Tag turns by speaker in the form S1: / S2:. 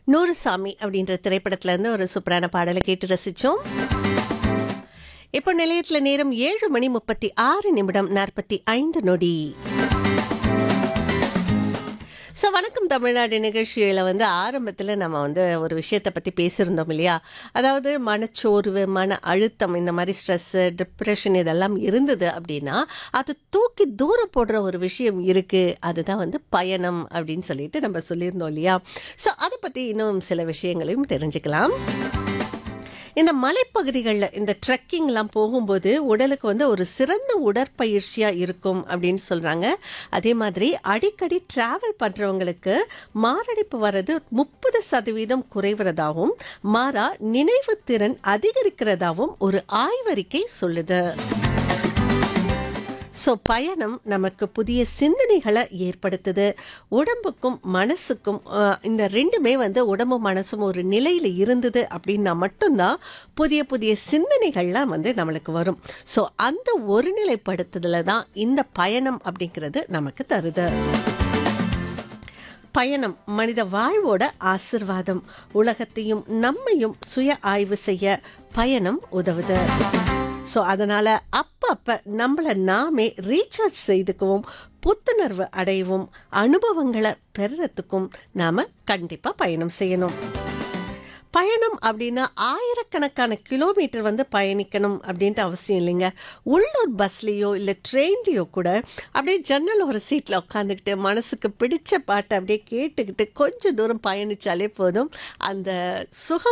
S1: நூறுசாமி அப்படின்ற திரைப்படத்துல இருந்து ஒரு சூப்பரான பாடலை கேட்டு ரசிச்சோம் இப்போ நிலையத்துல நேரம் ஏழு மணி முப்பத்தி ஆறு நிமிடம் நாற்பத்தி ஐந்து நொடி ஸோ வணக்கம் தமிழ்நாடு நிகழ்ச்சியில் வந்து ஆரம்பத்தில் நம்ம வந்து ஒரு விஷயத்தை பற்றி பேசியிருந்தோம் இல்லையா அதாவது மனச்சோர்வு மன அழுத்தம் இந்த மாதிரி ஸ்ட்ரெஸ்ஸு டிப்ரெஷன் இதெல்லாம் இருந்தது அப்படின்னா அது தூக்கி தூரம் போடுற ஒரு விஷயம் இருக்குது அதுதான் வந்து பயணம் அப்படின்னு சொல்லிட்டு நம்ம சொல்லியிருந்தோம் இல்லையா ஸோ அதை பற்றி இன்னும் சில விஷயங்களையும் தெரிஞ்சுக்கலாம் இந்த மலைப்பகுதிகளில் இந்த ட்ரெக்கிங்லாம் போகும்போது உடலுக்கு வந்து ஒரு சிறந்த உடற்பயிற்சியாக இருக்கும் அப்படின்னு சொல்கிறாங்க அதே மாதிரி அடிக்கடி ட்ராவல் பண்ணுறவங்களுக்கு மாரடைப்பு வர்றது முப்பது சதவீதம் குறைவதாகவும் மாறா நினைவு திறன் அதிகரிக்கிறதாகவும் ஒரு ஆய்வறிக்கை சொல்லுது ஸோ பயணம் நமக்கு புதிய சிந்தனைகளை ஏற்படுத்துது உடம்புக்கும் மனசுக்கும் அஹ், இந்த ரெண்டுமே வந்து உடம்பு மனசும் ஒரு நிலையில் இருந்தது அப்படின்னா மட்டும்தான் புதிய புதிய சிந்தனைகள்லாம் வந்து நம்மளுக்கு வரும் ஸோ அந்த ஒருநிலைப்படுத்துதல தான் இந்த பயணம் அப்படிங்கிறது நமக்கு தருது பயணம் மனித வாழ்வோட ஆசிர்வாதம் உலகத்தையும் நம்மையும் சுய ஆய்வு செய்ய பயணம் உதவுது ஸோ அதனால் அப்பப்போ நம்மளை நாமே ரீசார்ஜ் செய்துக்கவும் புத்துணர்வு அடையவும் அனுபவங்களை பெறுறதுக்கும் நாம் கண்டிப்பாக பயணம் செய்யணும் பயணம் அப்படின்னா ஆயிரக்கணக்கான கிலோமீட்டர் வந்து பயணிக்கணும் அப்படின்ட்டு அவசியம் இல்லைங்க உள்ளூர் பஸ்லேயோ இல்லை ட்ரெயின்லேயோ கூட அப்படியே ஜன்னல் ஒரு சீட்டில் உட்காந்துக்கிட்டு மனசுக்கு பிடிச்ச பாட்டை அப்படியே கேட்டுக்கிட்டு கொஞ்சம் தூரம் பயணித்தாலே போதும் அந்த சுகம்